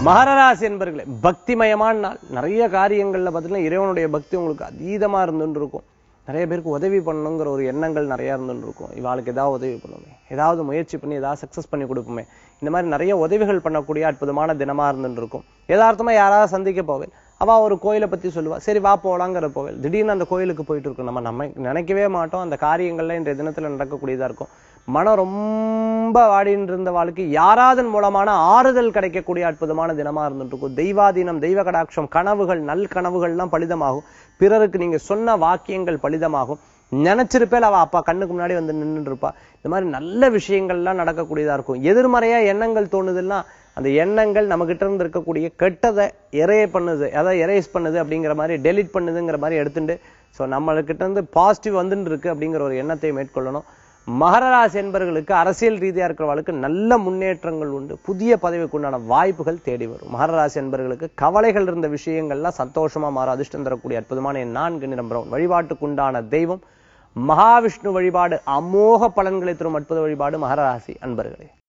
மகரராசி என்பர்களே பக்திமயமான நாள் நிறைய காரியங்கள்ல பார்த்தீங்கன்னா இறைவனுடைய பக்தி உங்களுக்கு அதீதமா இருந்துட்டு இருக்கும் நிறைய பேருக்கு உதவி பண்ணணுங்கிற ஒரு எண்ணங்கள் நிறைய இருந்துட்டு இருக்கும் இவாளுக்கு ஏதாவது உதவி பண்ணுமே ஏதாவது முயற்சி பண்ணி ஏதாவது சக்சஸ் பண்ணி கொடுப்போமே இந்த மாதிரி நிறைய உதவிகள் பண்ணக்கூடிய அற்புதமான தினமா இருந்துட்டு இருக்கும் யதார்த்தமா யாராவது சந்திக்க போவேன் அவ ஒரு கோயிலை பத்தி சொல்லுவா சரி வா போலாங்கிற போவேன் திடீர்னு அந்த கோயிலுக்கு போயிட்டு இருக்கோம் நம்ம நம்ம நினைக்கவே மாட்டோம் அந்த காரியங்கள்ல இன்றைய தினத்துல நடக்கக்கூடியதா இருக்கும் மனம் ரொம்ப வாடின்னு இருந்த வாழ்க்கை யாராதன் மூலமான ஆறுதல் கிடைக்கக்கூடிய அற்புதமான தினமா இருந்துட்டு இருக்கும் தெய்வாதீனம் தெய்வ கடாட்சம் கனவுகள் நல் கனவுகள்லாம் பலிதமாகும் பிறருக்கு நீங்க சொன்ன வாக்கியங்கள் பலிதமாகும் நினைச்சிருப்பேல் அவ அப்பா கண்ணுக்கு முன்னாடி வந்து நின்னுட்டு இருப்பா இந்த மாதிரி நல்ல விஷயங்கள்லாம் நடக்கக்கூடியதா இருக்கும் எதிர்மறையா எண்ணங்கள் தோணுதுன்னா அந்த எண்ணங்கள் நம்ம கிட்ட இருந்து இருக்கக்கூடிய கெட்டதை எரே பண்ணுது அதாவது எரேஸ் பண்ணுது அப்படிங்கிற மாதிரி டெலிட் பண்ணுதுங்கிற மாதிரி எடுத்துட்டு ஸோ நம்மளுக்கிட்ட இருந்து பாசிட்டிவ் வந்துட்டு இருக்கு அப்படிங்கிற ஒரு எண்ணத்தை மேற்கொள்ளணும் மகர ராசி என்பவர்களுக்கு அரசியல் ரீதியா இருக்கிறவர்களுக்கு நல்ல முன்னேற்றங்கள் உண்டு புதிய பதவிக்கு உண்டான வாய்ப்புகள் தேடி வரும் மகர ராசி என்பவர்களுக்கு கவலைகள் இருந்த விஷயங்கள்லாம் சந்தோஷமா மாறும் அதிர்ஷ்டம் தரக்கூடிய அற்புதமான என் நான்கு நிறம் பிரவுன் வழிபாட்டுக்கு உண்டான தெய்வம் மகாவிஷ்ணு வழிபாடு அமோக பலன்களை தரும் அற்புத வழிபாடு மகர ராசி அன்பர்களே